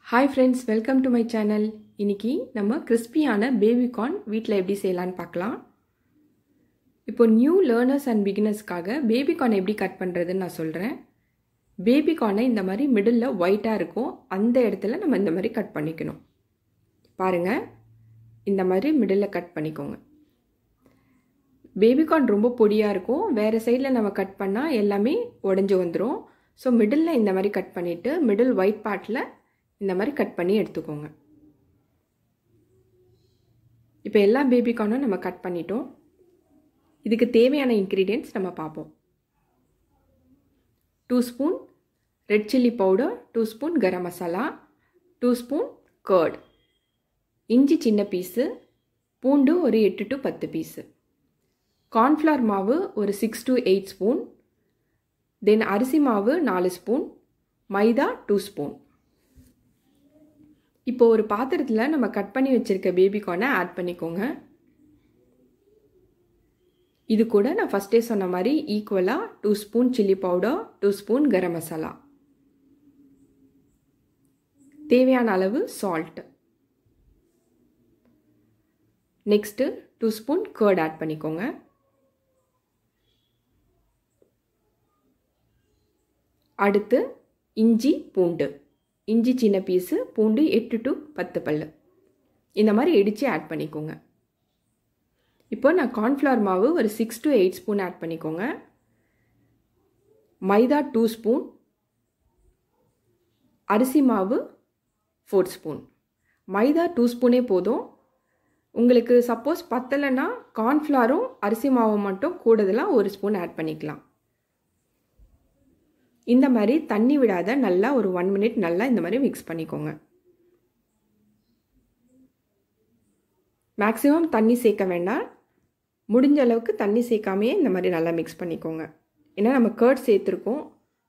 hi friends welcome to my channel இன்னைக்கு நம்ம கிறிஸ்பியான பேபிகார்ன் வீட்டில் எப்படி செய்யலான்னு பார்க்கலாம் இப்போ நியூ லேர்னர்ஸ் அண்ட் பிகினர்ஸ்க்காக பேபிகார்ன் எப்படி கட் பண்ணுறதுன்னு நான் சொல்கிறேன் பேபிகார்னை இந்த மாதிரி மிடில் ஒயிட்டாக இருக்கும் அந்த இடத்துல நம்ம இந்த மாதிரி கட் பண்ணிக்கணும் பாருங்கள் இந்த மாதிரி மிடில் கட் பண்ணிக்கோங்க பேபிகார்ன் ரொம்ப பொடியாக இருக்கும் வேறு சைடில் நம்ம கட் பண்ணால் எல்லாமே உடஞ்சி வந்துடும் ஸோ மிடில் இந்த மாதிரி கட் பண்ணிவிட்டு மிடில் ஒயிட் பார்ட்டில் இந்த மாதிரி கட் பண்ணி எடுத்துக்கோங்க இப்போ எல்லா பேபிகார்னும் நம்ம கட் பண்ணிட்டோம் இதுக்கு தேவையான இன்க்ரீடியன்ட்ஸ் நம்ம பார்ப்போம் two spoon red chilli powder two spoon garam masala two spoon curd இஞ்சி சின்ன பீஸு பூண்டு ஒரு எட்டு டு பத்து பீஸு கார்ன்ஃப்ளவர் மாவு ஒரு six to eight spoon then அரிசி மாவு நாலு ஸ்பூன் மைதா டூ ஸ்பூன் இப்போ ஒரு பாத்திரத்தில் நம்ம கட் பண்ணி வச்சுருக்க பேபிகார்னை ஆட் பண்ணிக்கோங்க இது கூட நான் ஃபஸ்ட்டே சொன்ன மாதிரி ஈக்குவலாக two spoon chilli powder two spoon garam masala தேவையான அளவு salt next two spoon curd add பண்ணிக்கோங்க அடுத்து இஞ்சி பூண்டு இஞ்சி சின்ன பீஸு பூண்டு எட்டு டு பத்து பல் இந்த மாதிரி இடித்து ஆட் பண்ணிக்கோங்க இப்போ நான் கார்ன்ஃப்ளவர் மாவு ஒரு six to eight spoon add பண்ணிக்கோங்க மைதா டூ ஸ்பூன் அரிசி மாவு ஃபோர் ஸ்பூன் மைதா டூ ஸ்பூனே போதும் உங்களுக்கு சப்போஸ் பத்தலைன்னா கார்ன்ஃப்ளவரும் அரிசி மாவும் மட்டும் கூடுதலாக ஒரு ஸ்பூன் ஆட் பண்ணிக்கலாம் இந்த மாதிரி தண்ணி விடாத நல்லா ஒரு ஒன் மினிட் நல்லா இந்த மாதிரி மிக்ஸ் பண்ணிக்கோங்க மேக்ஸிமம் தண்ணி சேர்க்க வேண்டாம் முடிஞ்ச அளவுக்கு தண்ணி சேர்க்காமையே இந்த மாதிரி நல்லா மிக்ஸ் பண்ணிக்கோங்க ஏன்னா நம்ம கேர்ட் சேர்த்துருக்கோம்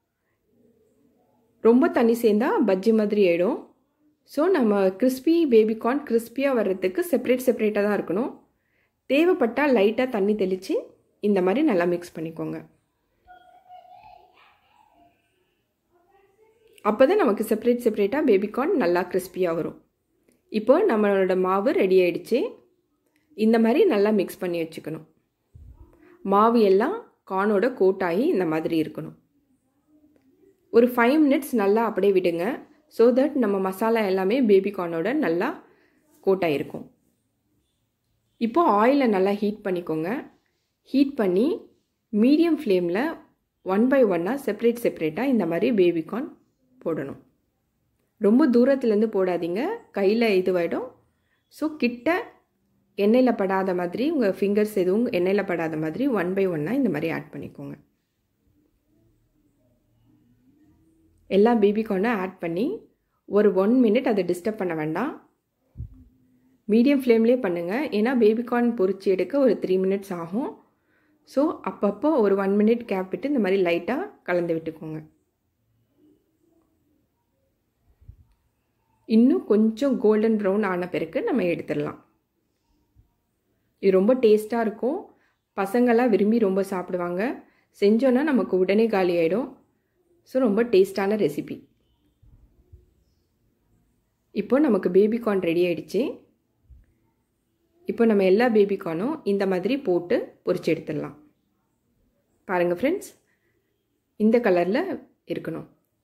ரொம்ப தண்ணி சேர்ந்தா பஜ்ஜி மாதிரி ஆகிடும் ஸோ நம்ம கிறிஸ்பி பேபிகார்ன் கிறிஸ்பியாக வர்றதுக்கு செப்ரேட் செப்ரேட்டாக தான் இருக்கணும் தேவைப்பட்டால் லைட்டாக தண்ணி தெளித்து இந்த மாதிரி நல்லா மிக்ஸ் பண்ணிக்கோங்க அப்போ தான் நமக்கு செப்ரேட் செப்ரேட்டாக பேபிகார்ன் நல்லா கிறிஸ்பியாக வரும் இப்போ நம்மளோட மாவு ரெடி ஆயிடுச்சு இந்த மாதிரி நல்லா மிக்ஸ் பண்ணி வச்சுக்கணும் மாவு எல்லாம் கார்னோட கோட் ஆகி இந்த மாதிரி இருக்கணும் ஒரு ஃபைவ் மினிட்ஸ் நல்லா அப்படியே விடுங்க ஸோ தட் நம்ம மசாலா எல்லாமே பேபிகார்னோட நல்லா கோட் ஆகிருக்கும் இப்போ ஆயிலை நல்லா ஹீட் பண்ணிக்கோங்க ஹீட் பண்ணி மீடியம் ஃப்ளேமில் ஒன் பை ஒன்னாக செப்ரேட் செப்ரேட்டாக இந்த மாதிரி பேபிகார்ன் போடணும் ரொம்ப தூரத்துலேருந்து போடாதீங்க கையில் இதுவாயிடும் ஸோ கிட்ட எண்ணெயில் படாத மாதிரி உங்கள் ஃபிங்கர்ஸ் எதுவும் எண்ணெயில் படாத மாதிரி ஒன் பை ஒன்னாக இந்த மாதிரி ஆட் பண்ணிக்கோங்க எல்லா பேபிகார்னும் ஆட் பண்ணி ஒரு ஒன் மினிட் அதை டிஸ்டர்ப் பண்ண வேண்டாம் மீடியம் ஃப்ளேம்லேயே பண்ணுங்கள் ஏன்னா பேபிகார்ன் பொறிச்சு எடுக்க ஒரு த்ரீ மினிட்ஸ் ஆகும் ஸோ அப்பப்போ ஒரு ஒன் மினிட் கேப் விட்டு இந்த மாதிரி லைட்டாக கலந்து விட்டுக்கோங்க இன்னும் கொஞ்சம் கோல்டன் ப்ரௌன் ஆன பிறகு நம்ம எடுத்துடலாம் இது ரொம்ப டேஸ்ட்டாக இருக்கும் பசங்களாம் விரும்பி ரொம்ப சாப்பிடுவாங்க செஞ்சோன்னா நமக்கு உடனே காலி ஆகிடும் ஸோ ரொம்ப டேஸ்டான ரெசிபி இப்போ நமக்கு பேபிகார்ன் ரெடி ஆகிடுச்சு இப்போ நம்ம எல்லா பேபிகார்னும் இந்த மாதிரி போட்டு பொரிச்சு எடுத்துடலாம் பாருங்கள் ஃப்ரெண்ட்ஸ் இந்த கலரில் இருக்கணும்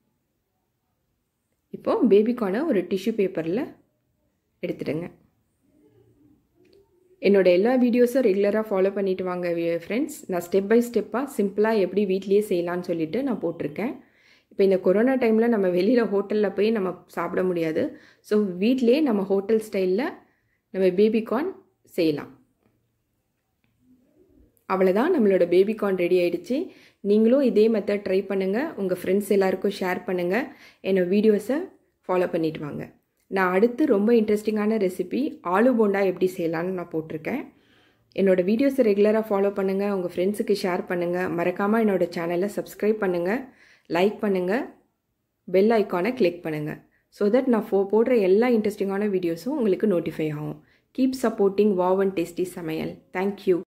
இப்போது பேபிகார்னை ஒரு டிஷ்யூ பேப்பரில் எடுத்துடுங்க என்னோடய எல்லா வீடியோஸும் ரெகுலராக ஃபாலோ பண்ணிட்டு வாங்க ஃப்ரெண்ட்ஸ் நான் ஸ்டெப் பை ஸ்டெப்பாக சிம்பிளாக எப்படி வீட்லேயே செய்யலான்னு சொல்லிட்டு நான் போட்டிருக்கேன் இப்போ இந்த கொரோனா டைமில் நம்ம வெளியில் ஹோட்டலில் போய் நம்ம சாப்பிட முடியாது ஸோ வீட்லேயே நம்ம ஹோட்டல் ஸ்டைலில் நம்ம பேபிகார்ன் செய்யலாம் அவ்வளோதான் நம்மளோட பேபிகார்ன் ரெடி ஆகிடுச்சு நீங்களும் இதே மெத்தட் ட்ரை பண்ணுங்கள் உங்கள் ஃப்ரெண்ட்ஸ் எல்லாருக்கும் ஷேர் பண்ணுங்கள் என்னோடய வீடியோஸை ஃபாலோ பண்ணிட்டு வாங்க நான் அடுத்து ரொம்ப இன்ட்ரெஸ்டிங்கான ரெசிபி ஆலு போண்டா எப்படி செய்யலான்னு நான் போட்டிருக்கேன் என்னோடய வீடியோஸை ரெகுலராக ஃபாலோ பண்ணுங்கள் உங்கள் ஃப்ரெண்ட்ஸுக்கு ஷேர் பண்ணுங்கள் மறக்காமல் என்னோடய சேனலை சப்ஸ்கிரைப் பண்ணுங்கள் லைக் பண்ணுங்கள் பெல் ஐக்கானை கிளிக் பண்ணுங்கள் ஸோ தட் நான் ஃபோ போடுற எல்லா இன்ட்ரெஸ்டிங்கான வீடியோஸும் உங்களுக்கு நோட்டிஃபை ஆகும் keep supporting wow and tasty சமையல் தேங்க்யூ